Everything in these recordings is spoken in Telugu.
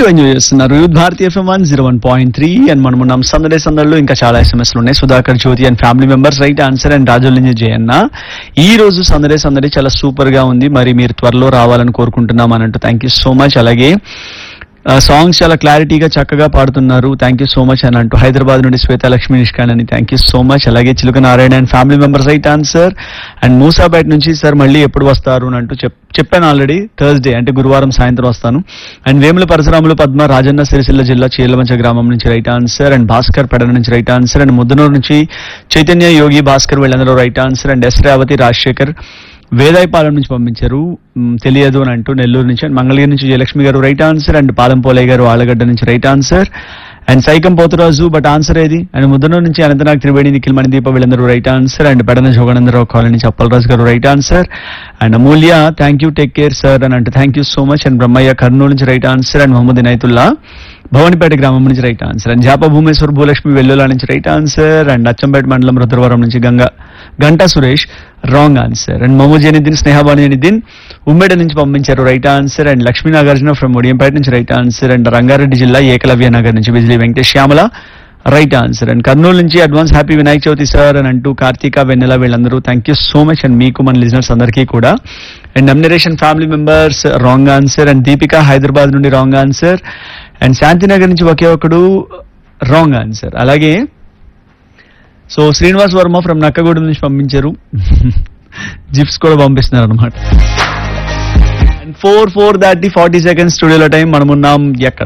వింటూ ఎంజాయ్ చేస్తున్నారు youth Bharatiya FM one zero one point three and మనం ఉన్నాం సందడే సందడిలో ఇంకా చాలా ఎస్ఎంఎస్లు ఉన్నాయి Sudhakar Jyothi and family members right answer and రాజోలింజ జయన్న ఈ రోజు సందడే సందడి చాలా సూపర్ గా ఉంది మరి మీరు త్వరలో రావాలని కోరుకుంటున్నాం అని అంటూ థ్యాంక్ యూ సో మచ్ అలాగే సాంగ్స్ చాలా క్లారిటీగా చక్కగా పాడుతున్నారు థ్యాంక్ యూ సో మచ్ అని అంటూ హైదరాబాద్ నుండి శ్వేత లక్ష్మీ నిష్కాన్ అని థ్యాంక్ యూ సో మచ్ అలాగే Chiluka Narayana and family members right answer and Moosapet నుంచి సార్ మళ్ళీ ఎప్పుడు వస్తారు అని అంటూ చెప్ చెప్పాను ఆల్రెడీ థర్స్డే అంటే గురువారం సాయంత్రం వస్తాను అండ్ వేముల పరశురాములు పద్మ రాజన్న సిరిసిల్ల జిల్లా చీలమంచ గ్రామం నుంచి right answer and Bhaskar Pedana నుంచి రైట్ ఆన్సర్ అండ్ ముద్దనూరు నుంచి చైతన్య యోగి భాస్కర్ వీళ్ళందరూ right answer and S Revathi Rajasekhar Vedayapalem నుంచి పంపించారు మ్, తెలియదు అని అంటూ నెల్లూరు నుంచి అండ్ మంగళగిరి నుంచి జయలక్ష్మి గారు రైట్ ఆన్సర్ అండ్ పాలంపోలయ్య గారు ఆలగడ్డ నుంచి right answer and Saikam Poturaju but answer ఏది అండ్ ముద్దనూరు నుంచి అనంతనాగ్ త్రివేణి నిఖిల్ మణిదీప వీళ్ళందరూ right answer and Pedana Joganandarao colony నుంచి అప్పలరాజు గారు right answer and Amulya thank you take care sir అని అంటే thank you so much and Brahmaiah Kurnool నుంచి right answer and Mohammed Inayatullah Bhavanipeta గ్రామం నుంచి right answer and Japa Bhumeshwar Bhulakshmi Vellula నుంచి రైట్ ఆన్సర్ అండ్ అచ్చంపేట మండలం రుద్రవరం నుంచి Ganga Ganta Suresh wrong answer and Mamuj Janidin Snehabanu Janidin Ummeda నుంచి పంపించారు right answer and Lakshmi Nagarjuna from Odiyampeta నుంచి రైట్ ఆన్సర్ అండ్ రంగారెడ్డి జిల్లా ఏకలవ్య నగర్ నుంచి Bijili Venkatesh Shyamala right answer and Kurnool నుంచి advance happy Vinayaka Chavithi sir అని అంటూ కార్తీక వెన్నెల వీళ్ళందరూ thank you so much and మీకు మన లిజనర్స్ అందరికీ కూడా అండ్ నమ్నరేషన్ family members wrong answer and Deepika Hyderabad నుండి రాంగ్ ఆన్సర్ అండ్ శాంతినగర్ నుంచి ఒకే ఒకడు రాంగ్ ఆన్సర్ అలాగే సో శ్రీనివాస్ వర్మ ఫ్రమ్ నక్కగూడెం నుంచి పంపించారు జిప్స్ కూడా పంపిస్తున్నారు అనమాట అండ్ ఫోర్ ఫోర్ దాటి ఫార్టీ సెకండ్స్ స్టూడియోలో టైం మనం ఉన్నాం ఎక్కడ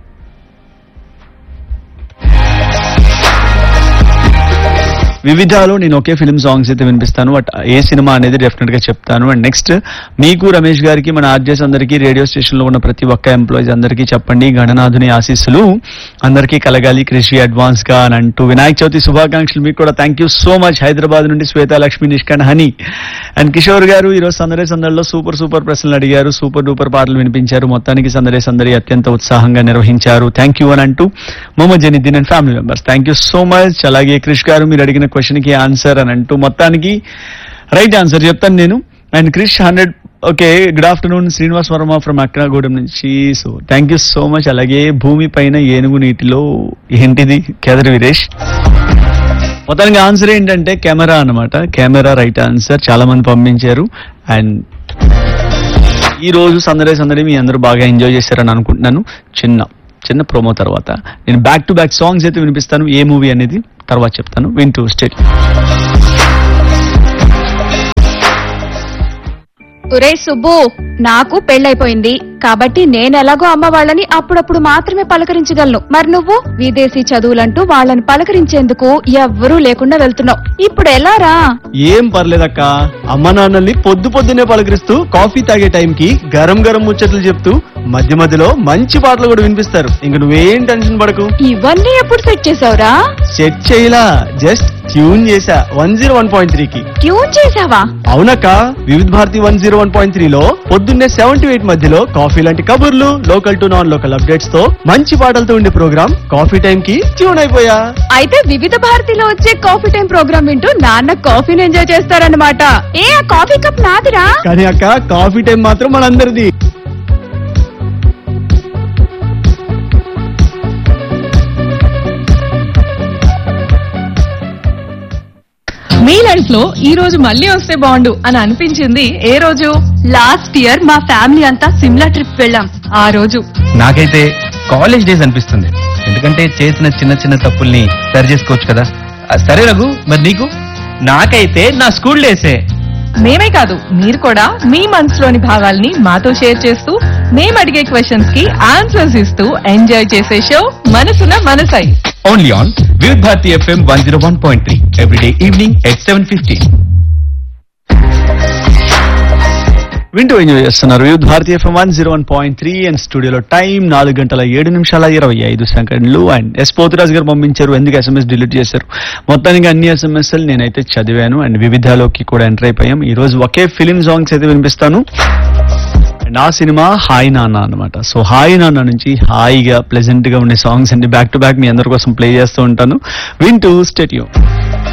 వివిధాలు నేను ఒకే ఫిల్మ్ సాంగ్స్ అయితే వినిపిస్తాను బట్ ఏ సినిమా అనేది డెఫినెట్ గా చెప్తాను అండ్ నెక్స్ట్ మీకు రమేష్ గారికి మన ఆర్జెస్ అందరికీ రేడియో స్టేషన్ లో ఉన్న ప్రతి ఒక్క ఎంప్లాయీస్ అందరికీ చెప్పండి గణనాథుని ఆశీస్సులు అందరికీ కలగాలి కృషి అడ్వాన్స్ గా అని అంటూ వినాయక చవితి శుభాకాంక్షలు మీకు కూడా thank you so much Hyderabad నుండి శ్వేత లక్ష్మి నిష్కాన్ హనీ అండ్ కిషోర్ గారు ఈ రోజు సందడే సందడిలో సూపర్ సూపర్ ప్రశ్నలు అడిగారు సూపర్ డూపర్ పాటలు వినిపించారు మొత్తానికి సందడే సందడి అత్యంత ఉత్సాహంగా నిర్వహించారు థ్యాంక్ యూ అని అంటూ Mohammed Janiddin and family members thank you so much అలాగే క్రిష్ గారు మీరు అడిగిన క్వశ్చన్ కి ఆన్సర్ అని అంటూ మొత్తానికి రైట్ ఆన్సర్ చెప్తాను నేను and Krish hundred okay good afternoon Srinivas Varma from Akragudem నుంచి so thank you so much అలాగే భూమి పైన ఏనుగు నీటిలో ఏంటిది కేదర్ వీరేష్ మొత్తానికి ఆన్సర్ ఏంటంటే కెమెరా అన్నమాట కెమెరా రైట్ ఆన్సర్ చాలా మంది పంపించారు అండ్ ఈ రోజు సందడే సందడి మీ అందరూ బాగా ఎంజాయ్ చేశారని అనుకుంటున్నాను చిన్న చిన్న ప్రోమో తర్వాత నేను బ్యాక్ టు బ్యాక్ సాంగ్స్ అయితే వినిపిస్తాను ఏ మూవీ అనేది తర్వాత చెప్తాను వింటూ స్టేట్ ఒరే సుబ్బు నాకు పెళ్ళైపోయింది కాబట్టి నేను ఎలాగో అమ్మ వాళ్ళని అప్పుడప్పుడు మాత్రమే పలకరించగలను మరి నువ్వు విదేశీ చదువులంటూ వాళ్ళని పలకరించేందుకు ఎవ్వరూ లేకుండా వెళ్తున్నావు ఇప్పుడు ఎలారా ఏం పర్లేదక్క అమ్మ నాన్నల్ని పొద్దు పొద్దునే పలకరిస్తూ కాఫీ తాగే టైంకి గరం గరం ముచ్చట్లు చెప్తూ మధ్య మధ్యలో మంచి పాటలు కూడా వినిపిస్తారు ఇంక నువ్వేం టెన్షన్ పడకు ఇవన్నీ ఎప్పుడు సెట్ చేసావురా సెట్ చేయలా జస్ట్ ట్యూన్ చేసా వన్ జీరో వన్ పాయింట్ త్రీకి ట్యూన్ చేసావా అవునక్క Vividh Bharati one zero one point త్రీలో పొద్దున్నే సెవెన్ టు ఎయిట్ మధ్యలో కాఫీ లాంటి కబుర్లు local to non local updates తో మంచి పాటలతో ఉండే ప్రోగ్రామ్ కాఫీ టైం కి ట్యూన్ అయిపోయా అయితే వివిధ భారతిలో వచ్చే కాఫీ టైం ప్రోగ్రామ్ వింటూ నాన్న కాఫీని ఎంజాయ్ చేస్తారన్నమాట ఏ ఆ కాఫీ కప్ నాదిరా కానీ అక్క కాఫీ టైం మాత్రం మనందరిది మీ లైఫ్ లో ఈ రోజు మళ్ళీ వస్తే బాగుండు అని అనిపించింది ఏ రోజు లాస్ట్ ఇయర్ మా ఫ్యామిలీ అంతా సిమ్లా ట్రిప్ వెళ్ళాం ఆ రోజు నాకైతే కాలేజ్ డేస్ అనిపిస్తుంది ఎందుకంటే చేసిన చిన్న చిన్న తప్పుల్ని సరి చేసుకోవచ్చు కదా ఆ, సరే రఘు మరి నీకు నాకైతే నా స్కూల్ డేసే మేమే కాదు మీరు కూడా మీ మనసులోని భావాల్ని మాతో షేర్ చేస్తూ మేము అడిగే క్వశ్చన్స్ కి ఆన్సర్స్ ఇస్తూ ఎంజాయ్ చేసే show Manasuna Manasai only on Vividh Bharati FM one zero one point three everyday evening at seven fifteen వింటూ ఎంజాయ్ చేస్తున్నారు youth Bharatiya FM one zero one point three and స్టూడియోలో టైం నాలుగు గంటల ఏడు నిమిషాల ఇరవై ఐదు సెకండ్లు అండ్ ఎస్ పోతురాజ్ గారు పంపించారు ఎందుకు ఎస్ఎంఎస్ డిలీట్ చేశారు మొత్తానికి అన్ని ఎస్ఎంఎస్లు నేనైతే చదివాను అండ్ వివిధాలోకి కూడా ఎంటర్ అయిపోయాం ఈ రోజు ఒకే ఫిలిం సాంగ్స్ అయితే వినిపిస్తాను అండ్ ఆ సినిమా హాయ్ నాన్న అనమాట సో హాయ్ నాన్న నుంచి హాయిగా ప్లెజెంట్ గా ఉండే సాంగ్స్ అండి బ్యాక్ టు బ్యాక్ మీ అందరి కోసం ప్లే చేస్తూ ఉంటాను వింటూ స్టేట్యూ